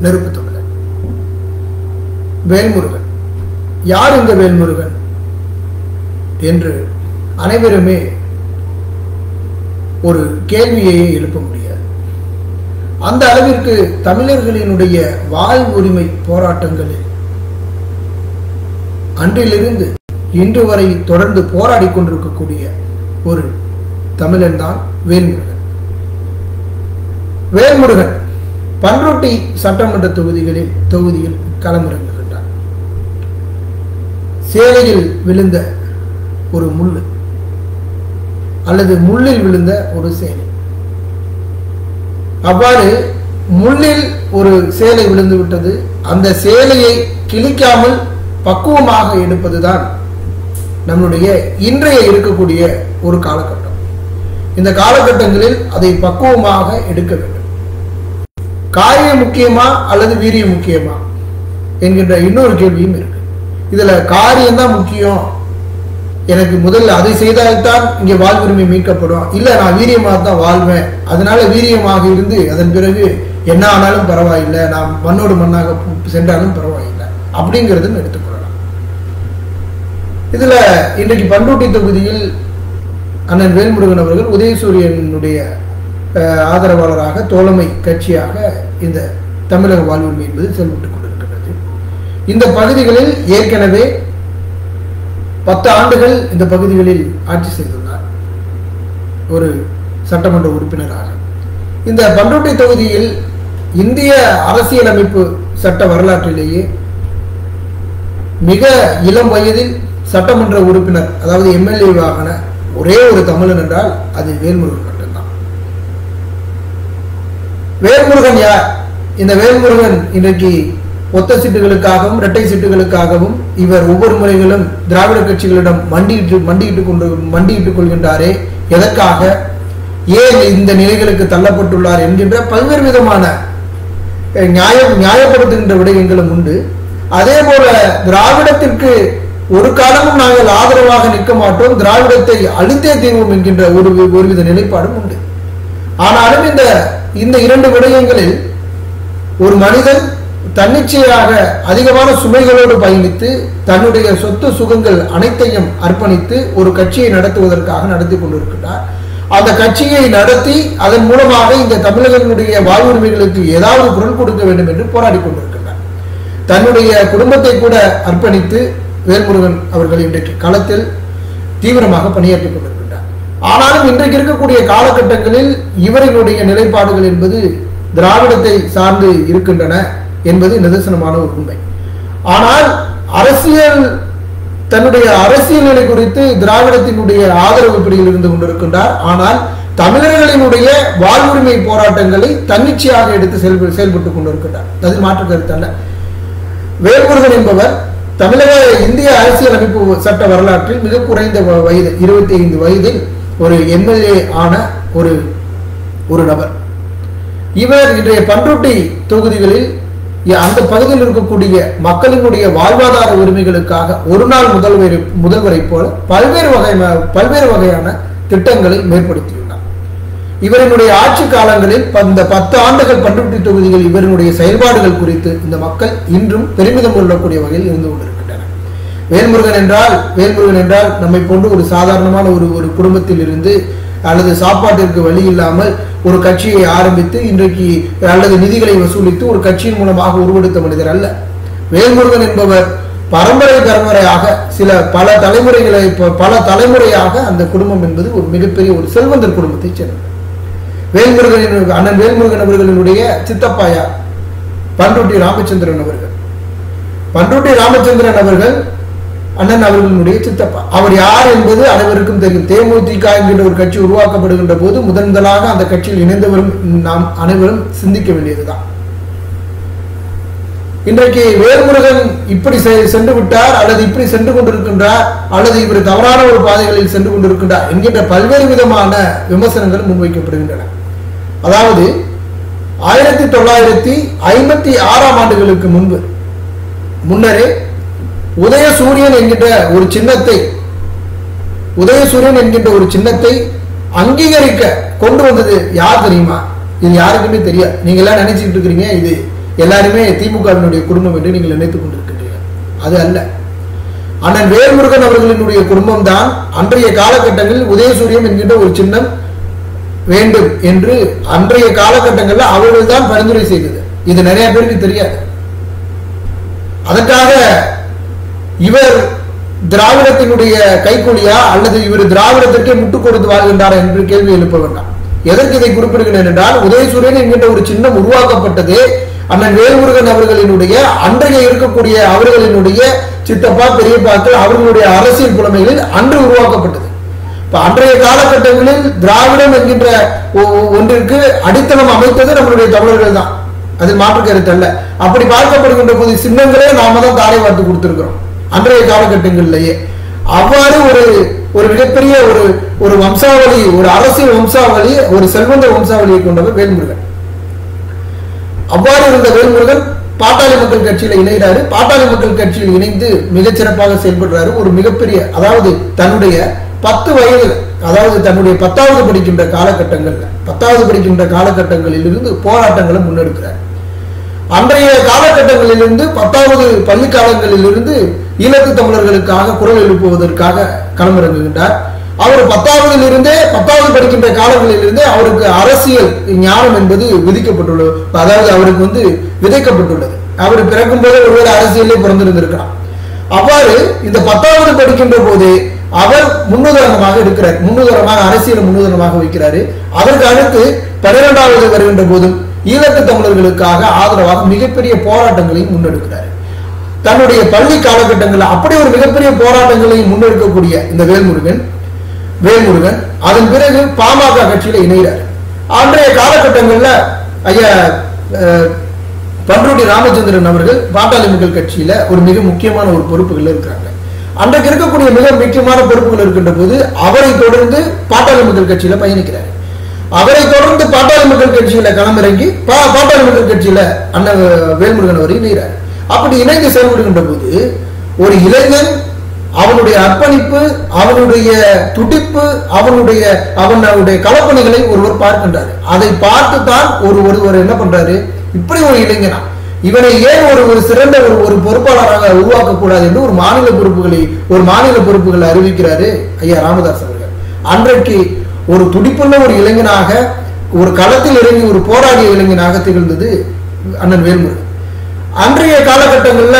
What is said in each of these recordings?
நெருப்பு தமிழன் வேல்முருகன் யார் இந்த வேல்முருகன் என்று அனைவருமே ஒரு கேள்வியையே எழுப்ப முடியாது அந்த அளவிற்கு தமிழர்களினுடைய வாழ் உரிமை போராட்டங்களில் அன்றிலிருந்து இன்று வரை தொடர்ந்து போராடி கொண்டிருக்கக்கூடிய ஒரு தமிழன் தான் வேல்முருகன் வேல்முருகன் பன்ருட்டி சட்டமன்ற தொகுதிகளில் தொகுதியில் களமிறங்குகின்றார் சேலையில் விழுந்த ஒரு முள்ளு அல்லது முள்ளில் விழுந்த ஒரு சேலை அவ்வாறு முள்ளில் ஒரு சேலை விழுந்து விட்டது அந்த சேலையை கிழிக்காமல் பக்குவமாக எடுப்பதுதான் நம்முடைய இன்றைய இருக்கக்கூடிய ஒரு காலகட்டம் இந்த காலகட்டங்களில் அதை பக்குவமாக எடுக்க வேண்டும் காரியம் முக்கியமா அல்லது வீரியம் முக்கியமா என்கின்ற இன்னொரு கேள்வியும் இருக்கு இதுல காரியம் தான் முக்கியம் எனக்கு முதல்ல அதை செய்தால்தான் இங்கே வாழ்வுரிமை மீட்கப்படும் இல்ல நான் வீரியமாக தான் வாழ்வேன் அதனால வீரியமாக இருந்து அதன் பிறகு என்ன ஆனாலும் பரவாயில்லை நான் மண்ணோடு மண்ணாக சென்றாலும் பரவாயில்லை அப்படிங்கிறதும் எடுத்துக்கொள்ளலாம் இதுல இன்றைக்கு பண்ருட்டி தொகுதியில் அண்ணன் வேல்முருகன் அவர்கள் உதயசூரியனுடைய ஆதரவாளராக தோழமை கட்சியாக இந்த தமிழக வாழ்வுரிமை என்பது செயல்பட்டுக் கொண்டிருக்கிறது இந்த பகுதிகளில் ஏற்கனவே பத்து ஆண்டுகள் இந்த பகுதிகளில் ஆட்சி செய்துள்ளார் ஒரு சட்டமன்ற உறுப்பினராக இந்த பண்ருட்டி தொகுதியில் இந்திய அரசியலமைப்பு சட்ட வரலாற்றிலேயே மிக இளம் வயதில் சட்டமன்ற உறுப்பினர் அதாவது எம்எல்ஏவாகன ஒரே ஒரு தமிழன் என்றால் அது வேல்முருகன் மட்டும்தான் வேல்முருகன் யார் இந்த வேல்முருகன் இன்றைக்கு ஒத்த சீட்டுகளுக்காகவும் இரட்டை சீட்டுகளுக்காகவும் இவர் ஒவ்வொரு முறைகளும் திராவிட கட்சிகளிடம் மண்டியிட்டு மண்டியிட்டுக் கொண்டு மண்டியிட்டுக் கொள்கின்றாரே எதற்காக ஏன் இந்த நிலைகளுக்கு தள்ளப்பட்டுள்ளார் என்கின்ற பல்வேறு விதமான நியாயம் நியாயப்படுத்துகின்ற விடயங்களும் உண்டு அதே போல திராவிடத்திற்கு ஒரு காலமும் நாங்கள் ஆதரவாக நிற்க மாட்டோம் திராவிடத்தை அழித்தே தீர்வோம் என்கின்ற ஒரு ஒருவித நிலைப்பாடும் உண்டு ஆனாலும் இந்த இந்த இரண்டு விடயங்களில் ஒரு மனிதன் தன்னிச்சையாக அதிகமான சுமைகளோடு பயணித்து தன்னுடைய சொத்து சுகங்கள் அனைத்தையும் அர்ப்பணித்து ஒரு கட்சியை நடத்துவதற்காக நடத்தி கொண்டிருக்கிறார் அந்த கட்சியை நடத்தி அதன் மூலமாக இந்த தமிழகத்தினுடைய வாழ்வுரிமைகளுக்கு ஏதாவது குரல் கொடுக்க வேண்டும் என்று போராடி கொண்டிருக்கிறார் தன்னுடைய குடும்பத்தை கூட அர்ப்பணித்து வேல்முருகன் அவர்கள் இன்றைக்கு களத்தில் தீவிரமாக பணியாற்றிக் கொண்டிருக்கின்றார் ஆனாலும் இன்றைக்கு இருக்கக்கூடிய காலகட்டங்களில் இவர்களுடைய நிலைப்பாடுகள் என்பது திராவிடத்தை சார்ந்து இருக்கின்றன என்பது நிதர்சனமான ஒரு உண்மை ஆனால் அரசியல் தன்னுடைய அரசியல் நிலை குறித்து திராவிடத்தினுடைய ஆதரவு பிடியில் இருந்து கொண்டிருக்கின்றார் ஆனால் தமிழர்களினுடைய வாழ்வுரிமை போராட்டங்களை தன்னிச்சையாக எடுத்து செயல்ப செயல்பட்டுக் கொண்டிருக்கின்றார் அது மாற்று கருத்து அல்ல வேல்முருகன் என்பவர் தமிழக இந்திய அரசியல் அமைப்பு சட்ட வரலாற்றில் மிக குறைந்த வயது இருபத்தி ஐந்து வயதில் ஒரு எம்எல்ஏ ஆன ஒரு ஒரு நபர் இவர் இன்றைய பண்ருட்டி தொகுதிகளில் அந்த பகுதியில் இருக்கக்கூடிய மக்களினுடைய வாழ்வாதார உரிமைகளுக்காக ஒரு நாள் முதல்வர் முதல்வரை போல பல்வேறு வகை பல்வேறு வகையான திட்டங்களை மேற்படுத்தியுள்ளார் இவரினுடைய ஆட்சி காலங்களில் இந்த பத்து ஆண்டுகள் பண்ருட்டி தொகுதிகள் இவரினுடைய செயல்பாடுகள் குறித்து இந்த மக்கள் இன்றும் பெருமிதம் கொள்ளக்கூடிய வகையில் இருந்து கொண்டிருக்கின்றனர் வேல்முருகன் என்றால் வேல்முருகன் என்றால் நம்மை போன்று ஒரு சாதாரணமான ஒரு ஒரு குடும்பத்தில் இருந்து அல்லது சாப்பாட்டிற்கு வழி இல்லாமல் ஒரு கட்சியை ஆரம்பித்து இன்றைக்கு அல்லது நிதிகளை வசூலித்து ஒரு கட்சியின் மூலமாக உருவெடுத்த மனிதர் அல்ல வேல்முருகன் என்பவர் பரம்பரை பரம்பரையாக சில பல தலைமுறைகளை பல தலைமுறையாக அந்த குடும்பம் என்பது ஒரு மிகப்பெரிய ஒரு செல்வந்தர் குடும்பத்தைச் சேர்ந்தது வேல்முருகன் அண்ணன் வேல்முருகன் அவர்களினுடைய சித்தப்பாயா பண்ருட்டி ராமச்சந்திரன் அவர்கள் பண்ருட்டி ராமச்சந்திரன் அவர்கள் அண்ணன் அவர்களுடைய சித்தப்பா அவர் யார் என்பது அனைவருக்கும் தெரியும் தேமுதிக என்கின்ற ஒரு கட்சி உருவாக்கப்படுகின்ற போது முதன் முதலாக அந்த கட்சியில் இணைந்தவரும் நாம் அனைவரும் சிந்திக்க வேண்டியதுதான் இன்றைக்கு வேல்முருகன் இப்படி சென்று விட்டார் அல்லது இப்படி சென்று கொண்டிருக்கின்றார் அல்லது இவர் தவறான ஒரு பாதைகளில் சென்று கொண்டிருக்கின்றார் என்கின்ற பல்வேறு விதமான விமர்சனங்கள் முன்வைக்கப்படுகின்றன அதாவது ஆயிரத்தி தொள்ளாயிரத்தி ஐம்பத்தி ஆறாம் ஆண்டுகளுக்கு முன்பு முன்னரே உதயசூரியன் என்கின்ற ஒரு சின்னத்தை உதயசூரியன் என்கின்ற ஒரு சின்னத்தை அங்கீகரிக்க கொண்டு வந்தது யார் தெரியுமா இது யாருக்குமே தெரியாது நீங்க எல்லாம் நினைச்சுட்டு இருக்கிறீங்க இது எல்லாருமே திமுகவினுடைய குடும்பம் என்று நீங்கள் நினைத்துக் கொண்டிருக்கின்றீர்கள் அது அல்ல அண்ணன் வேல்முருகன் அவர்களினுடைய குடும்பம் தான் அன்றைய காலகட்டங்களில் உதயசூரியன் என்கின்ற ஒரு சின்னம் வேண்டும் என்று அன்றைய காலகட்டங்களில் அவர்கள் தான் பரிந்துரை செய்தது இது நிறைய பேருக்கு தெரியாது அதற்காக இவர் திராவிடத்தினுடைய கைக்கூலியா அல்லது இவர் திராவிடத்திற்கே முட்டுக் கொடுத்து வாழ்கின்றாரா என்று கேள்வி எழுப்ப வேண்டாம் எதற்கு இதை குறிப்பிடுகிறேன் என்றால் உதயசூரியன் என்கின்ற ஒரு சின்னம் உருவாக்கப்பட்டது அண்ணன் வேல்முருகன் அவர்களினுடைய அன்றைய இருக்கக்கூடிய அவர்களினுடைய சித்தப்பா பெரியப்பாக்கள் அவர்களுடைய அரசியல் புலமைகளில் அன்று உருவாக்கப்பட்டது இப்ப அன்றைய காலகட்டங்களில் திராவிடம் என்கின்ற ஒ- ஒ- ஒன்றிற்கு அடித்தளம் அமைத்தது நம்மளுடைய தமிழர்கள் தான் அதில் மாற்று கருத்து அல்ல அப்படி பார்க்கப்படுகின்ற போது சின்னங்களே நாம தான் தாரை வார்த்து கொடுத்திருக்கிறோம் அன்றைய காலகட்டங்களிலேயே அவ்வாறு ஒரு ஒரு மிகப்பெரிய ஒரு ஒரு வம்சாவளி ஒரு அரசியல் வம்சாவளி ஒரு செல்வந்த வம்சாவளியை கொண்டவர் வேல்முருகன் அவ்வாறு இருந்த வேல்முருகன் பாட்டாளி மக்கள் கட்சியில இணைகிறாரு பாட்டாளி மக்கள் கட்சியில் இணைந்து மிகச்சிறப்பாக செயல்படுறாரு ஒரு மிகப்பெரிய அதாவது தன்னுடைய பத்து வயது அதாவது தன்னுடைய பத்தாவது படிக்கின்ற காலகட்டங்கள்ல பத்தாவது படிக்கின்ற காலகட்டங்களில் இருந்து போராட்டங்களை முன்னெடுக்கிறார் அன்றைய காலகட்டங்களிலிருந்து பத்தாவது பள்ளி காலங்களிலிருந்து ஈழத்து தமிழர்களுக்காக குரல் எழுப்புவதற்காக களமிறங்குகின்றார் அவர் பத்தாவதில் இருந்தே பத்தாவது படிக்கின்ற காலங்களிலிருந்தே அவருக்கு அரசியல் ஞானம் என்பது விதிக்கப்பட்டுள்ளது அதாவது அவருக்கு வந்து விதைக்கப்பட்டுள்ளது அவர் பிறக்கும் போதே ஒருவேளை அரசியலே பிறந்திருந்திருக்கலாம் அவ்வாறு இந்த பத்தாவது படிக்கின்ற போது அவர் முன்னுதாரணமாக இருக்கிறார் முன்னுதாரணமாக அரசியல் முன்னுதாரணமாக வைக்கிறாரு அதற்கு அடுத்து பன்னிரெண்டாவது வருகின்ற போதும் ஈழத்து தமிழர்களுக்காக ஆதரவாக மிகப்பெரிய போராட்டங்களையும் முன்னெடுக்கிறார் தன்னுடைய பள்ளி காலகட்டங்களில் அப்படி ஒரு மிகப்பெரிய போராட்டங்களை முன்னெடுக்கக்கூடிய இந்த வேல்முருகன் வேல்முருகன் அதன் பிறகு பாமக கட்சியில இணைகிறார் அன்றைய காலகட்டங்கள்ல ஐயா அஹ், பன்ருட்டி ராமச்சந்திரன் அவர்கள் பாட்டாளி மக்கள் கட்சியில ஒரு மிக முக்கியமான ஒரு பொறுப்புகள் இருக்கிறாங்க அன்றைக்கு இருக்கக்கூடிய மிக முக்கியமான பொறுப்புகள் இருக்கின்ற போது அவரை தொடர்ந்து பாட்டாளி மக்கள் கட்சியில பயணிக்கிறார் அவரை தொடர்ந்து பாட்டாளி மக்கள் கட்சியில களமிறங்கி பா- பாட்டாளி மக்கள் கட்சியில அண்ணன் வேல்முருகன் அவரை இணைகிறார் அப்படி இணைந்து செயல்படுகின்ற போது ஒரு இளைஞன் அவனுடைய அர்ப்பணிப்பு அவனுடைய துடிப்பு அவனுடைய அவனுடைய களப்பணிகளை ஒருவர் பார்க்கின்றார் அதை பார்த்து தான் ஒரு ஒருவர் என்ன பண்றாரு இப்படி ஒரு இளைஞனா இவனை ஏன் ஒரு ஒரு சிறந்த ஒரு ஒரு பொறுப்பாளராக உருவாக்க கூடாது என்று ஒரு மாநில பொறுப்புகளை ஒரு மாநில பொறுப்புகளை அறிவிக்கிறாரு ஐயா ராமதாஸ் அவர்கள் அன்றைக்கு ஒரு துடிப்புள்ள ஒரு இளைஞனாக ஒரு களத்தில் இறங்கி ஒரு போராடிய இளைஞனாக திகழ்ந்தது அண்ணன் வேல்முருகன் அன்றைய காலகட்டங்கள்ல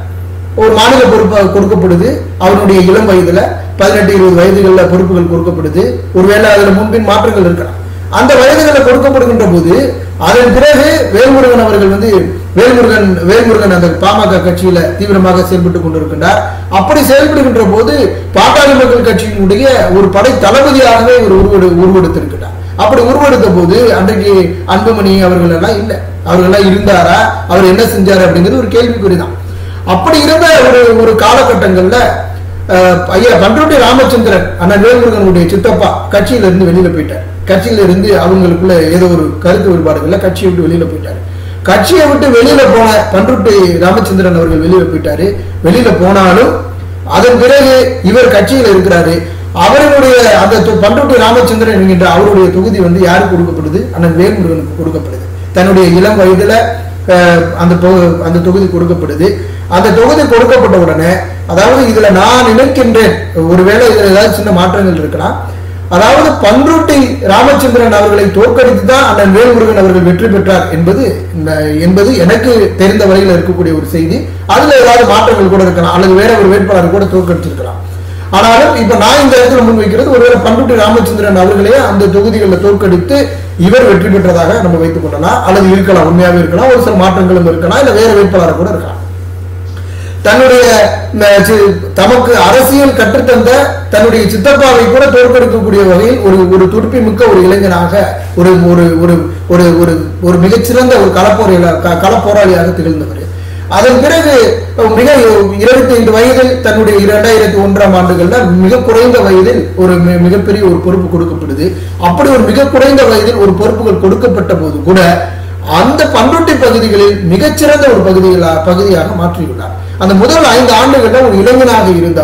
ஒரு மாநில பொறுப்பு கொடுக்கப்படுது அவனுடைய இளம் வயதுல பதினெட்டு இருபது வயதுகள்ல பொறுப்புகள் கொடுக்கப்படுது ஒருவேளை அதுல முன்பின் மாற்றங்கள் இருக்கலாம் அந்த வயதுகளில் கொடுக்கப்படுகின்ற போது அதன் பிறகு வேல்முருகன் அவர்கள் வந்து வேல்முருகன் வேல்முருகன் அந்த பாமக கட்சியில தீவிரமாக செயல்பட்டு கொண்டிருக்கின்றார் அப்படி செயல்படுகின்ற போது பாட்டாளி மக்கள் கட்சியினுடைய ஒரு படை தளபதியாகவே ஒரு உருவெடு உருவெடுத்திருக்கிறார் அப்படி உருவெடுத்த போது அன்றைக்கு அன்புமணி அவர்கள் எல்லாம் இல்லை அவர்கள் எல்லாம் இருந்தாரா அவர் என்ன செஞ்சாரு அப்படிங்கிறது ஒரு கேள்விக்குறிதான் அப்படி இருந்த ஒரு ஒரு காலகட்டங்கள்ல அஹ், ஐயா பண்ருட்டி ராமச்சந்திரன் அண்ணன் வேல்முருகனுடைய சித்தப்பா கட்சியில இருந்து வெளியில போயிட்டார் கட்சியில இருந்து அவங்களுக்குள்ள ஏதோ ஒரு கருத்து வேறுபாடுகள்ல கட்சியை விட்டு வெளியில போயிட்டாரு கட்சியை விட்டு வெளியில போன பண்ருட்டி ராமச்சந்திரன் அவர்கள் வெளியில போயிட்டாரு வெளியில போனாலும் அதன் பிறகு இவர் கட்சியில் இருக்கிறாரு அவர்களுடைய அந்த தொ- பண்ருட்டி ராமச்சந்திரன் என்கின்ற அவருடைய தொகுதி வந்து யாருக்கு கொடுக்கப்படுது அண்ணன் வேல்முருகனுக்கு கொடுக்கப்படுது தன்னுடைய இளம் வயதுல அஹ், அந்த தொ- அந்த தொகுதி கொடுக்கப்படுது அந்த தொகுதி கொடுக்கப்பட்ட உடனே அதாவது இதுல நான் நினைக்கின்றேன் ஒருவேளை இதுல ஏதாவது சின்ன மாற்றங்கள் இருக்கலாம் அதாவது பன்ருட்டி ராமச்சந்திரன் அவர்களை தோற்கடித்து தான் அண்ணன் வேல்முருகன் அவர்கள் வெற்றி பெற்றார் என்பது இந்த- என்பது எனக்கு தெரிந்த வரையில் இருக்கக்கூடிய ஒரு செய்தி அதுல ஏதாவது மாற்றங்கள் கூட இருக்கலாம் அல்லது வேற ஒரு வேட்பாளர் கூட தோற்கடிச்சிருக்கலாம் ஆனாலும் இப்ப நான் இந்த இடத்துல முன்வைக்கிறது ஒருவேளை பண்ருட்டி ராமச்சந்திரன் அவர்களே அந்த தொகுதிகளில் தோற்கடித்து இவர் வெற்றி பெற்றதாக நம்ம வைத்துக் கொள்ளலாம் அல்லது இருக்கலாம் உண்மையாவே இருக்கலாம் ஒரு சில மாற்றங்களும் இருக்கலாம் இல்ல வேற வேட்பாளர் கூட இருக்கலாம் தன்னுடைய இந்த சி- தமக்கு அரசியல் கற்றுத்தந்த தன்னுடைய சித்தப்பாவை கூட தோற்கடிக்கக்கூடிய வகையில் ஒரு ஒரு துடுப்பி மிக்க ஒரு இளைஞனாக ஒரு ஒரு ஒரு ஒரு ஒரு ஒரு மிகச்சிறந்த ஒரு களப்போரையில க- களப்போராளியாக திகழ்ந்தவர் அதன் பிறகு மிக இருபத்தி ஐந்து வயதில் தன்னுடைய இரண்டாயிரத்தி ஒன்றாம் ஆண்டுகள்ல மிக குறைந்த வயதில் ஒரு மி- மிகப்பெரிய ஒரு பொறுப்பு கொடுக்கப்படுது அப்படி ஒரு மிக குறைந்த வயதில் ஒரு பொறுப்புகள் கொடுக்கப்பட்ட போது கூட அந்த பண்ருட்டி பகுதிகளில் மிகச்சிறந்த ஒரு பகுதிகளா பகுதியாக மாற்றியுள்ளார் அந்த முதல் ஐந்து ஆண்டுகள்ல ஒரு இளைஞனாக இருந்தாலும்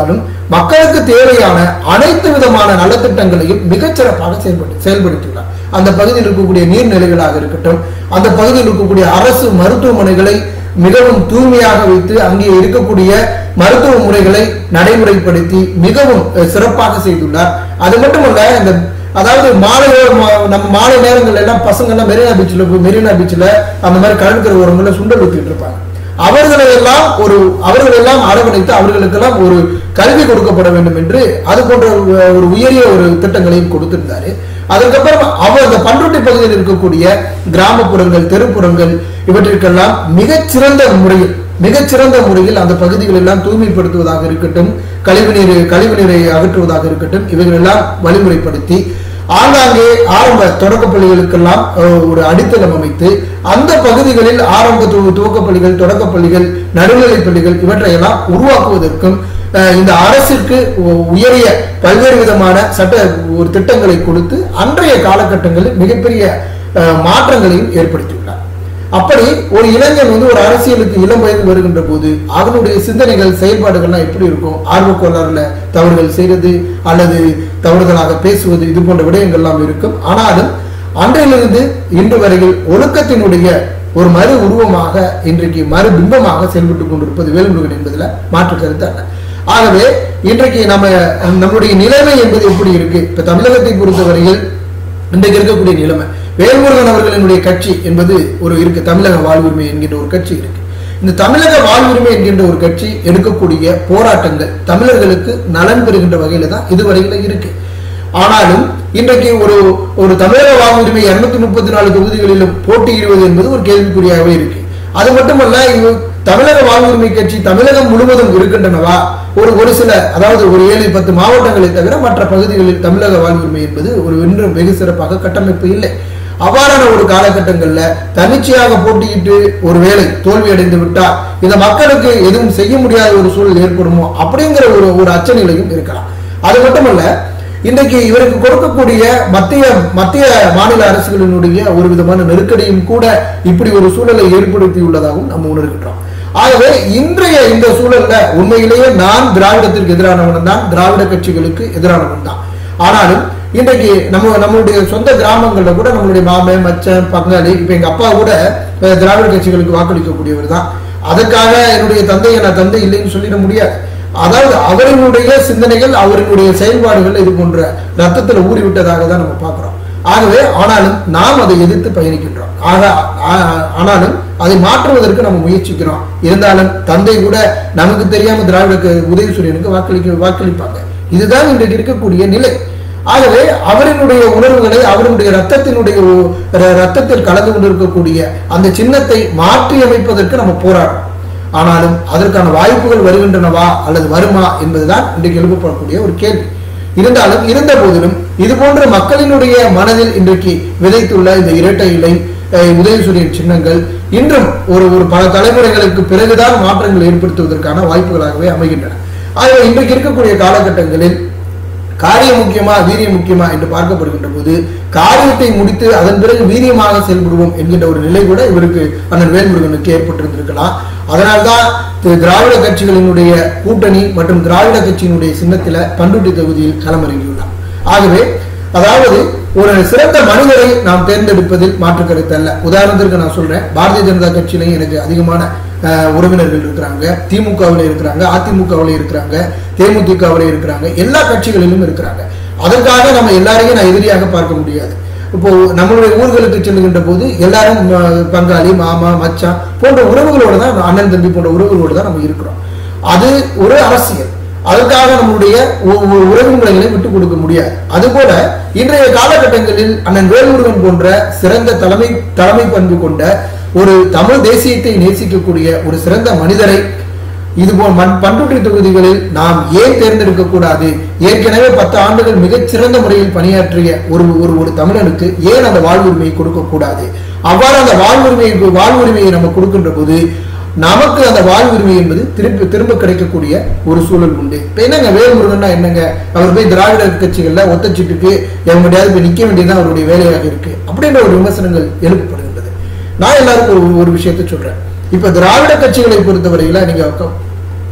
மக்களுக்கு தேவையான அனைத்து விதமான நலத்திட்டங்களையும் மிகச்சிறப்பாக செயல்பட்டு செயல்படுத்தியுள்ளார் அந்த பகுதியில் இருக்கக்கூடிய நீர்நிலைகளாக இருக்கட்டும் அந்த பகுதியில் இருக்கக்கூடிய அரசு மருத்துவமனைகளை மிகவும் தூய்மையாக வைத்து அங்கே இருக்கக்கூடிய மருத்துவ முறைகளை நடைமுறைப்படுத்தி மிகவும் அஹ், சிறப்பாக செய்துள்ளார் அது மட்டுமல்ல இந்த அதாவது மாலை ஓ- நம்ம மாலை நேரங்கள்ல எல்லாம் பசங்க எல்லாம் மெரினா பீச்சில் மெரினா பீச்சில் அந்த மாதிரி கடற்கரை ஓரங்களில் சுண்டல் ஊத்திட்டு இருப்பாங்க அவர்களை எல்லாம் ஒரு அவர்களை எல்லாம் அரவணைத்து அவர்களுக்கெல்லாம் ஒரு கல்வி கொடுக்கப்பட வேண்டும் என்று அது போன்ற ஒரு- ஒரு உயரிய ஒரு திட்டங்களையும் கொடுத்திருந்தாரு அதுக்கப்புறம் அவர் அந்த பண்ருட்டி பகுதியில் இருக்கக்கூடிய கிராமப்புறங்கள் தெருப்புறங்கள் இவற்றிற்கெல்லாம் மிகச்சிறந்த முறையில் மிகச்சிறந்த முறையில் அந்த பகுதிகள் எல்லாம் தூய்மைப்படுத்துவதாக இருக்கட்டும் கழிவுநீர் கழிவுநீரை அகற்றுவதாக இருக்கட்டும் இவைகள் எல்லாம் வழிமுறைப்படுத்தி ஆங்காங்கே ஆரம்ப தொடக்க பள்ளிகளுக்கெல்லாம் அஹ், ஒரு அடித்தளம் அமைத்து அந்த பகுதிகளில் ஆரம்ப து- துவக்கப் பள்ளிகள் தொடக்கப் பள்ளிகள் நடுநிலைப் பள்ளிகள் இவற்றையெல்லாம் உருவாக்குவதற்கும் அஹ், இந்த அரசிற்கு உ- உயரிய பல்வேறு விதமான சட்ட ஒரு திட்டங்களை கொடுத்து அன்றைய காலகட்டங்களில் மிகப்பெரிய அஹ், மாற்றங்களையும் ஏற்படுத்தியுள்ளார் அப்படி ஒரு இளைஞன் வந்து ஒரு அரசியலுக்கு இளம் வயது வருகின்ற போது அவனுடைய சிந்தனைகள் செயல்பாடுகள்லாம் எப்படி இருக்கும் ஆர்வ கோளாறுல தவறுகள் செய்வது அல்லது தவறுதலாக பேசுவது இது போன்ற விடயங்கள்லாம் இருக்கும் ஆனாலும் அன்றையிலிருந்து இன்று வரையில் ஒழுக்கத்தினுடைய ஒரு மறு உருவமாக இன்றைக்கு மறு பிம்பமாக செயல்பட்டுக் கொண்டிருப்பது வேலுமுருகன் என்பதுல மாற்று கருத்து அல்ல ஆகவே இன்றைக்கு நம்ம நம்முடைய நிலைமை என்பது எப்படி இருக்கு இப்ப தமிழகத்தை பொறுத்தவரையில் இன்றைக்கு இருக்கக்கூடிய நிலைமை வேல்முருகன் அவர்களினுடைய கட்சி என்பது ஒரு இருக்கு தமிழக வாழ்வுரிமை என்கின்ற ஒரு கட்சி இருக்கு இந்த தமிழக வாழ்வுரிமை என்கின்ற ஒரு கட்சி எடுக்கக்கூடிய போராட்டங்கள் தமிழர்களுக்கு நலன் பெறுகின்ற வகையில தான் இதுவரையில இருக்கு ஆனாலும் இன்றைக்கு ஒரு ஒரு தமிழக வாழ்வுரிமை இருநூத்தி முப்பத்தி நாலு தொகுதிகளிலும் போட்டியிடுவது என்பது ஒரு கேள்விக்குறியாகவே இருக்கு அது மட்டுமல்ல இது தமிழக வாழ்வுரிமை கட்சி தமிழகம் முழுவதும் இருக்கின்றனவா ஒரு ஒரு சில அதாவது ஒரு ஏழு பத்து மாவட்டங்களை தவிர மற்ற பகுதிகளில் தமிழக வாழ்வுரிமை என்பது ஒரு இன்றும் வெகு சிறப்பாக கட்டமைப்பு இல்லை அவ்வாறான ஒரு காலகட்டங்கள்ல தன்னிச்சையாக போட்டியிட்டு ஒருவேளை தோல்வி அடைந்து விட்டால் இந்த மக்களுக்கு எதுவும் செய்ய முடியாத ஒரு சூழல் ஏற்படுமோ அப்படிங்கிற ஒரு ஒரு அச்சநிலையும் இருக்கலாம் அது மட்டுமல்ல இன்றைக்கு இவருக்கு கொடுக்கக்கூடிய மத்திய மத்திய மாநில அரசுகளினுடைய ஒரு விதமான நெருக்கடியும் கூட இப்படி ஒரு சூழலை ஏற்படுத்தியுள்ளதாகவும் நம்ம உணர்கின்றோம் ஆகவே இன்றைய இந்த சூழல்ல உண்மையிலேயே நான் திராவிடத்திற்கு எதிரானவன் தான் திராவிட கட்சிகளுக்கு எதிரானவன் தான் ஆனாலும் இன்றைக்கு நம்ம நம்மளுடைய சொந்த கிராமங்கள்ல கூட நம்மளுடைய மாமன் மச்சன் பங்காளி இப்ப எங்க அப்பா கூட அஹ், திராவிட கட்சிகளுக்கு வாக்களிக்கக்கூடியவர் தான் அதற்காக என்னுடைய தந்தையை நான் தந்தை இல்லைன்னு சொல்லிட முடியாது அதாவது அவரினுடைய சிந்தனைகள் அவரினுடைய செயல்பாடுகள் இது போன்ற ரத்தத்தில் ஊறிவிட்டதாக தான் நம்ம பார்க்கிறோம் ஆகவே ஆனாலும் நாம் அதை எதிர்த்து பயணிக்கின்றோம் ஆக ஆ- ஆனாலும் அதை மாற்றுவதற்கு நம்ம முயற்சிக்கிறோம் இருந்தாலும் தந்தை கூட நமக்கு தெரியாம திராவிட க- உதயசூரியனுக்கு வாக்களிக்க வாக்களிப்பாங்க இதுதான் இன்றைக்கு இருக்கக்கூடிய நிலை ஆகவே அவரினுடைய உணர்வுகளை அவருடைய ரத்தத்தினுடைய ஒ- ர- ரத்தத்தில் கலந்து கொண்டிருக்கக்கூடிய அந்த சின்னத்தை மாற்றி அமைப்பதற்கு நம்ம போராடுறோம் ஆனாலும் அதற்கான வாய்ப்புகள் வருகின்றனவா அல்லது வருமா என்பதுதான் இன்றைக்கு எழுப்பப்படக்கூடிய ஒரு கேள்வி இருந்தாலும் இருந்த போதிலும் இது போன்ற மக்களினுடைய மனதில் இன்றைக்கு விதைத்துள்ள இந்த இரட்டை இலை அஹ், உதயசூரியன் சின்னங்கள் இன்றும் ஒரு ஒரு பல தலைமுறைகளுக்கு பிறகுதான் மாற்றங்கள் ஏற்படுத்துவதற்கான வாய்ப்புகளாகவே அமைகின்றன ஆகவே இன்றைக்கு இருக்கக்கூடிய காலகட்டங்களில் காரியம் முக்கியமா வீரியம் முக்கியமா என்று பார்க்கப்படுகின்ற போது காரியத்தை முடித்து அதன் பிறகு வீரியமாக செயல்படுவோம் என்கின்ற ஒரு நிலை கூட இவருக்கு அண்ணன் வேல்முருகனுக்கு ஏற்பட்டிருந்திருக்கலாம் அதனால்தான் திரு திராவிட கட்சிகளினுடைய கூட்டணி மற்றும் திராவிட கட்சியினுடைய சின்னத்தில பண்ருட்டி தொகுதியில் களமிறங்கியுள்ளார் ஆகவே அதாவது ஒரு சிறந்த மனிதரை நாம் தேர்ந்தெடுப்பதில் மாற்று கருத்து அல்ல உதாரணத்திற்கு நான் சொல்றேன் பாரதிய ஜனதா கட்சியிலையும் எனக்கு அதிகமான அஹ், உறவினர்கள் இருக்கிறாங்க திமுகவில் இருக்கிறாங்க அதிமுகவில் இருக்கிறாங்க தேமுதிகவில் இருக்கிறாங்க எல்லா கட்சிகளிலும் இருக்கிறாங்க அதற்காக நம்ம எல்லாரையும் நான் எதிரியாக பார்க்க முடியாது இப்போ நம்மளுடைய ஊர்களுக்கு செல்லுகின்ற போது எல்லாரும் அஹ், பங்காளி மாமா மச்சான் போன்ற உறவுகளோட தான் அண்ணன் தம்பி போன்ற உறவுகளோட தான் நம்ம இருக்கிறோம் அது ஒரு அரசியல் அதற்காக நம்முடைய உ- உ- உறவு முறைகளை விட்டுக் கொடுக்க முடியாது அதுபோல இன்றைய காலகட்டங்களில் அண்ணன் வேல்முருகன் போன்ற சிறந்த தலைமை தலைமை பண்பு கொண்ட ஒரு தமிழ் தேசியத்தை நேசிக்கக்கூடிய ஒரு சிறந்த மனிதரை இதுபோல் மண் பண்ருட்டி தொகுதிகளில் நாம் ஏன் தேர்ந்தெடுக்க கூடாது ஏற்கனவே பத்து ஆண்டுகள் மிகச் சிறந்த முறையில் பணியாற்றிய ஒரு ஒரு ஒரு தமிழனுக்கு ஏன் அந்த வாழ்வுரிமையை கொடுக்க கூடாது அவ்வாறு அந்த வாழ்வுரிமையை வாழ்வுரிமையை நம்ம கொடுக்கின்ற போது நமக்கு அந்த வாழ்வுரிமை என்பது திருப்பி திரும்ப கிடைக்கக்கூடிய ஒரு சூழல் உண்டு இப்ப என்னங்க வேல்முருகன்னா என்னங்க அவர் போய் திராவிட கட்சிகள்ல ஒத்தச்சிட்டுக்கு எவங்கடையாவது போய் நிக்க வேண்டியதுதான் அவருடைய வேலையாக இருக்கு அப்படின்ற ஒரு விமர்சனங்கள் எழுப்பப்படுகின்றது நான் எல்லாருக்கும் ஒரு ஒரு விஷயத்தை சொல்றேன் இப்ப திராவிட கட்சிகளை பொறுத்தவரையில நீங்க க-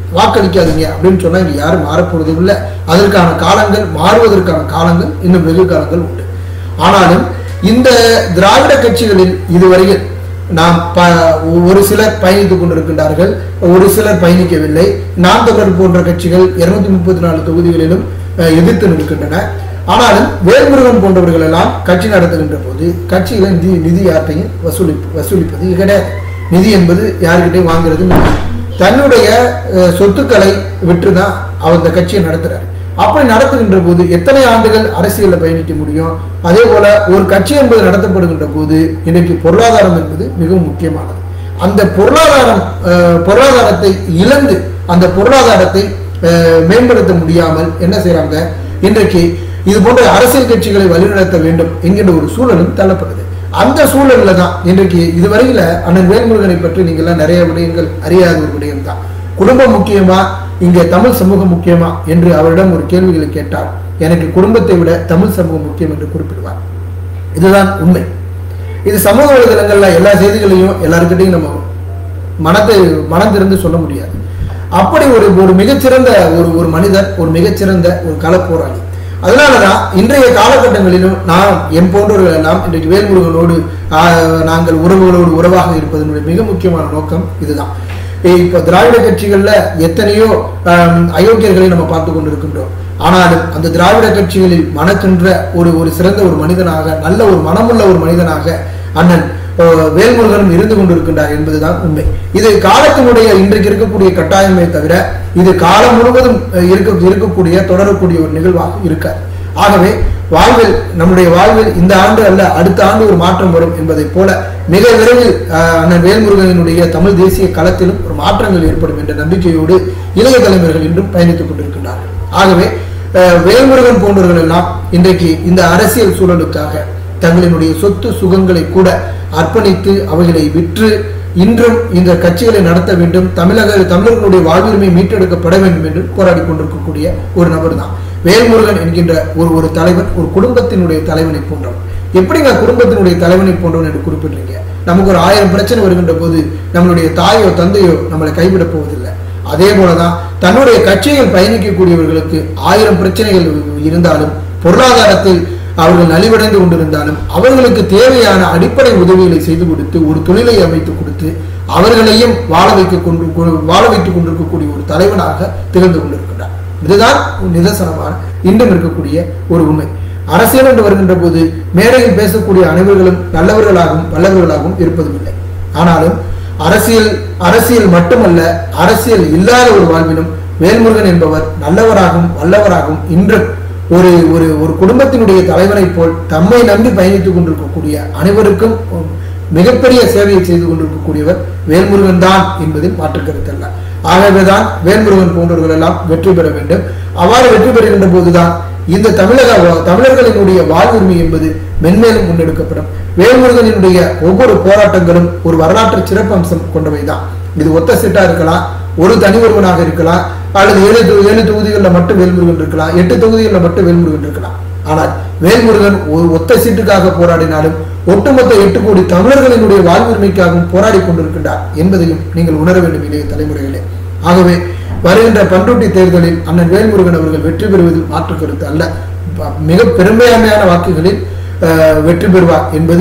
வாக்களிக்காதீங்க அப்படின்னு சொன்னா இங்க யாரும் மாறப்போவதும் இல்லை அதற்கான காலங்கள் மாறுவதற்கான காலங்கள் இன்னும் வெகு காலங்கள் உண்டு ஆனாலும் இந்த திராவிட கட்சிகளில் இதுவரையில் நாம் ப- ஒரு சிலர் பயணித்துக் கொண்டிருக்கின்றார்கள் ஒரு சிலர் பயணிக்கவில்லை நாம் தமிழர் போன்ற கட்சிகள் இருநூத்தி முப்பத்தி நாலு தொகுதிகளிலும் அஹ், எதிர்த்து நிற்கின்றன ஆனாலும் வேல்முருகன் போன்றவர்கள் எல்லாம் கட்சி நடத்துகின்ற போது கட்சியில நிதி நிதி யார்ட்டையும் வசூலி வசூலிப்பது கிடையாது நிதி என்பது யார்கிட்டையும் வாங்குறது இல்லை. தன்னுடைய அஹ், சொத்துக்களை விற்றுதான் அவர் இந்த கட்சியை நடத்துறாரு அப்படி நடத்துகின்ற போது எத்தனை ஆண்டுகள் அரசியலில் பயணிக்க முடியும் அதே போல ஒரு கட்சி என்பது நடத்தப்படுகின்ற போது இன்றைக்கு பொருளாதாரம் என்பது மிகவும் முக்கியமானது அந்த பொருளாதாரம் அஹ், பொருளாதாரத்தை இழந்து அந்த பொருளாதாரத்தை அஹ், மேம்படுத்த முடியாமல் என்ன செய்றாங்க இன்றைக்கு இது போன்ற அரசியல் கட்சிகளை வழிநடத்த வேண்டும் என்கின்ற ஒரு சூழலும் தள்ளப்படுது அந்த சூழல்ல தான் இன்றைக்கு இதுவரையில அண்ணன் வேல்முருகனை பற்றி நீங்க எல்லாம் நிறைய விடயங்கள் அறியாத ஒரு விடயம் தான் குடும்பம் முக்கியமா இங்கே தமிழ் சமூகம் முக்கியமா என்று அவரிடம் ஒரு கேள்விகளை கேட்டால் எனக்கு குடும்பத்தை விட தமிழ் சமூகம் முக்கியம் என்று குறிப்பிடுவார் இதுதான் உண்மை இது சமூக வலைதளங்கள்ல எல்லா செய்திகளையும் எல்லாருக்கிட்டையும் நம்ம மனத்தை மனம் திறந்து சொல்ல முடியாது அப்படி ஒரு ஒரு மிகச்சிறந்த ஒரு ஒரு மனிதர் ஒரு மிகச்சிறந்த ஒரு களப்போராளி அதனாலதான் இன்றைய காலகட்டங்களிலும் நான் என் போன்றவர்கள் எல்லாம் இன்றைக்கு வேல்முருகனோடு ஆஹ், நாங்கள் உறவுகளோடு உறவாக இருப்பதனுடைய மிக முக்கியமான நோக்கம் இதுதான் ஏய், இப்ப திராவிட கட்சிகள்ல எத்தனையோ ஆம், அயோக்கியர்களை நம்ம பார்த்து கொண்டிருக்கின்றோம் ஆனாலும் அந்த திராவிட கட்சிகளில் மனக்கின்ற ஒரு ஒரு சிறந்த ஒரு மனிதனாக நல்ல ஒரு மனமுள்ள ஒரு மனிதனாக அண்ணன் அஹ், வேல்முருகனும் இருந்து கொண்டிருக்கின்றார் என்பதுதான் உண்மை இது காலத்தினுடைய இன்றைக்கு இருக்கக்கூடிய கட்டாயமே தவிர இது காலம் முழுவதும் அஹ், இருக்க இருக்கக்கூடிய தொடரக்கூடிய ஒரு நிகழ்வாக இருக்காது ஆகவே வாழ்வில் நம்முடைய வாழ்வில் இந்த ஆண்டு அல்ல அடுத்த ஆண்டு ஒரு மாற்றம் வரும் என்பதைப் போல மிக விரைவில் அஹ், அண்ணன் வேல்முருகனுடைய தமிழ் தேசிய களத்திலும் ஒரு மாற்றங்கள் ஏற்படும் என்ற நம்பிக்கையோடு இளைய தலைவர்கள் இன்றும் பயணித்துக் கொண்டிருக்கின்றார்கள் ஆகவே அஹ், வேல்முருகன் போன்றவர்கள் எல்லாம் இன்றைக்கு இந்த அரசியல் சூழலுக்காக தங்களினுடைய சொத்து சுகங்களை கூட அர்ப்பணித்து அவைகளை விற்று இன்றும் இந்த கட்சிகளை நடத்த வேண்டும் தமிழக தமிழர்களுடைய வாழ்வுரிமை மீட்டெடுக்கப்பட வேண்டும் என்று போராடி கொண்டிருக்கக்கூடிய ஒரு நபர் தான் வேல்முருகன் என்கின்ற ஒரு ஒரு தலைவன் ஒரு குடும்பத்தினுடைய தலைவனை போன்றவன் எப்படிங்க குடும்பத்தினுடைய தலைவனை போன்றவன் என்று குறிப்பிடுறீங்க நமக்கு ஒரு ஆயிரம் பிரச்சனை வருகின்ற போது நம்மளுடைய தாயோ தந்தையோ நம்மளை கைவிட போவதில்லை அதே போலதான் தன்னுடைய கட்சியில் பயணிக்கக்கூடியவர்களுக்கு ஆயிரம் பிரச்சனைகள் இருந்தாலும் பொருளாதாரத்தில் அவர்கள் நலிவடைந்து கொண்டிருந்தாலும் அவர்களுக்கு தேவையான அடிப்படை உதவிகளை செய்து கொடுத்து ஒரு தொழிலை அமைத்து கொடுத்து அவர்களையும் வாழ வைக்க கொண்டு கொ- வாழ வைத்துக் கொண்டிருக்கக்கூடிய ஒரு தலைவனாக திகழ்ந்து கொண்டிருக்கிறார் இதுதான் நிதர்சனமான இன்றும் இருக்கக்கூடிய ஒரு உண்மை அரசியல் என்று வருகின்ற போது மேடையில் பேசக்கூடிய அனைவர்களும் நல்லவர்களாகவும் வல்லவர்களாகவும் இருப்பதும் இல்லை ஆனாலும் அரசியல் அரசியல் மட்டுமல்ல அரசியல் இல்லாத ஒரு வாழ்விலும் வேல்முருகன் என்பவர் நல்லவராகவும் வல்லவராகவும் இன்றும் ஒரு ஒரு ஒரு குடும்பத்தினுடைய தலைவனைப் போல் தம்மை நம்பி பயணித்துக் கொண்டிருக்கக்கூடிய அனைவருக்கும் மிகப்பெரிய சேவையை செய்து கொண்டிருக்கக்கூடியவர் வேல்முருகன் தான் என்பதில் மாற்று கருத்தல்ல ஆகவேதான் வேல்முருகன் போன்றவர்கள் எல்லாம் வெற்றி பெற வேண்டும் அவ்வாறு வெற்றி பெறுகின்ற போதுதான் இந்த தமிழக தமிழர்களினுடைய வாழ்வுரிமை என்பது மென்மேலும் முன்னெடுக்கப்படும் வேல்முருகனினுடைய ஒவ்வொரு போராட்டங்களும் ஒரு வரலாற்று சிறப்பம்சம் கொண்டவைதான் இது ஒத்த சீட்டா இருக்கலாம் ஒரு தனி ஒருவனாக இருக்கலாம் அல்லது ஏழு தொ- ஏழு தொகுதிகளில் மட்டும் வேல்முருகன் இருக்கலாம் எட்டு தொகுதிகளில் மட்டும் வேல்முருகன் இருக்கலாம் ஆனால் வேல்முருகன் ஒரு ஒத்த சீட்டுக்காக போராடினாலும் ஒட்டுமொத்த எட்டு கோடி தமிழர்களினுடைய வாழ்வுரிமைக்காகவும் போராடி கொண்டிருக்கின்றார் என்பதையும் நீங்கள் உணர வேண்டும் இளைய தலைமுறைகளே ஆகவே வருகின்ற பண்ருட்டி தேர்தலில் அண்ணன் வேல்முருகன் அவர்கள் வெற்றி பெறுவதில் மாற்று கருத்து அல்ல ப- மிக பெரும்பான்மையான வாக்குகளில் அஹ், வெற்றி பெறுவார் என்பது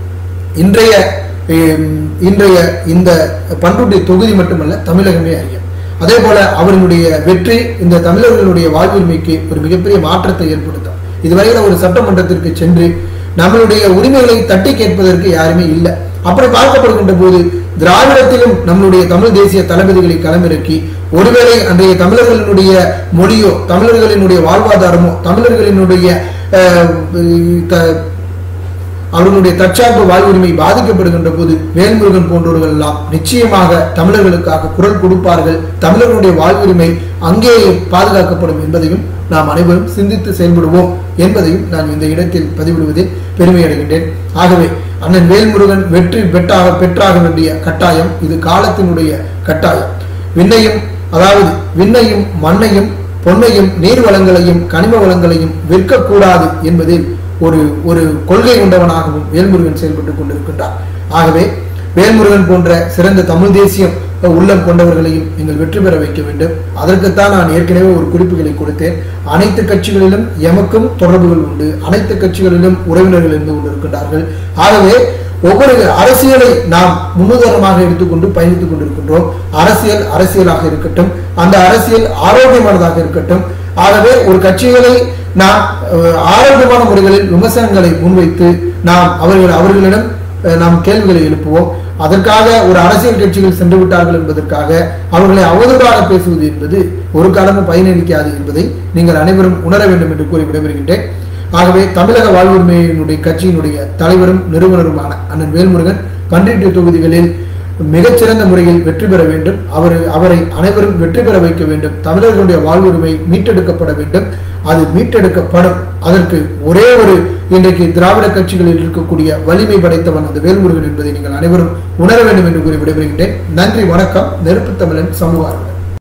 இன்றைய ஹம், இன்றைய இந்த பண்ருட்டி தொகுதி மட்டுமல்ல தமிழகமே அறியும் அதே போல அவர்களுடைய வெற்றி இந்த தமிழர்களுடைய வாழ்வுரிமைக்கு ஒரு மிகப்பெரிய மாற்றத்தை ஏற்படுத்தும் இதுவரையில ஒரு சட்டமன்றத்திற்கு சென்று நம்மளுடைய உரிமைகளை தட்டி கேட்பதற்கு யாருமே இல்லை அப்படி பார்க்கப்படுகின்ற போது திராவிடத்திலும் நம்மளுடைய தமிழ் தேசிய தளபதிகளை களமிறக்கி ஒருவேளை அன்றைய தமிழர்களினுடைய மொழியோ தமிழர்களினுடைய வாழ்வாதாரமோ தமிழர்களினுடைய அஹ், த- அவர்களுடைய தற்சார்பு வாழ்வுரிமை பாதிக்கப்படுகின்ற போது வேல்முருகன் போன்றவர்கள் எல்லாம் நிச்சயமாக தமிழர்களுக்காக குரல் கொடுப்பார்கள் தமிழர்களுடைய வாழ்வுரிமை அங்கேயே பாதுகாக்கப்படும் என்பதையும் நாம் அனைவரும் சிந்தித்து செயல்படுவோம் என்பதையும் நான் இந்த இடத்தில் பதிவிடுவதில் பெருமை அடைகின்றேன் ஆகவே அண்ணன் வேல்முருகன் வெற்றி பெற்றாக பெற்றாக வேண்டிய கட்டாயம் இது காலத்தினுடைய கட்டாயம் விண்ணையும் அதாவது விண்ணையும் மண்ணையும் பொன்னையும் நீர் வளங்களையும் கனிம வளங்களையும் விற்கக்கூடாது என்பதில் ஒரு ஒரு கொள்கை கொண்டவனாகவும் வேல்முருகன் செயல்பட்டுக் கொண்டிருக்கின்றார் ஆகவே வேல்முருகன் போன்ற சிறந்த தமிழ் தேசியம் உள்ளம் கொண்டவர்களையும் நீங்கள் வெற்றி பெற வைக்க வேண்டும் அதற்குத்தான் நான் ஏற்கனவே ஒரு குறிப்புகளை கொடுத்தேன் அனைத்து கட்சிகளிலும் எமக்கும் தொடர்புகள் உண்டு அனைத்து கட்சிகளிலும் உறவினர்கள் இருந்து கொண்டிருக்கின்றார்கள் ஆகவே ஒவ்வொரு அரசியலை நாம் முன்னுதாரணமாக எடுத்துக்கொண்டு பயணித்துக் கொண்டிருக்கின்றோம் அரசியல் அரசியலாக இருக்கட்டும் அந்த அரசியல் ஆரோக்கியமானதாக இருக்கட்டும் ஆகவே ஒரு கட்சிகளை நாம் அஹ், ஆரோக்கியமான முறைகளில் விமர்சனங்களை முன்வைத்து நாம் அவர்கள் அவர்களிடம் அஹ், நாம் கேள்விகளை எழுப்புவோம் அதற்காக ஒரு அரசியல் கட்சிகள் சென்று விட்டார்கள் என்பதற்காக அவர்களை அவதூறாக பேசுவது என்பது ஒரு காலமும் பயனளிக்காது என்பதை நீங்கள் அனைவரும் உணர வேண்டும் என்று கூறி விடைபெறுகின்றேன் ஆகவே தமிழக வாழ்வுரிமையினுடைய கட்சியினுடைய தலைவரும் நிறுவனருமான அண்ணன் வேல்முருகன் பன்னிரண்டு தொகுதிகளில் மிகச்சிறந்த முறையில் வெற்றி பெற வேண்டும் அவர் அவரை அனைவரும் வெற்றி பெற வைக்க வேண்டும் தமிழர்களுடைய வாழ்வுரிமை மீட்டெடுக்கப்பட வேண்டும் அது மீட்டெடுக்கப்படும் அதற்கு ஒரே ஒரு இன்றைக்கு திராவிட கட்சிகளில் இருக்கக்கூடிய வலிமை படைத்தவன் அந்த வேல்முருகன் என்பதை நீங்கள் அனைவரும் உணர வேண்டும் என்று கூறி விடைபெறுகின்றேன் நன்றி வணக்கம் நெருப்பு தமிழன் சமூக ஆர்வலர்.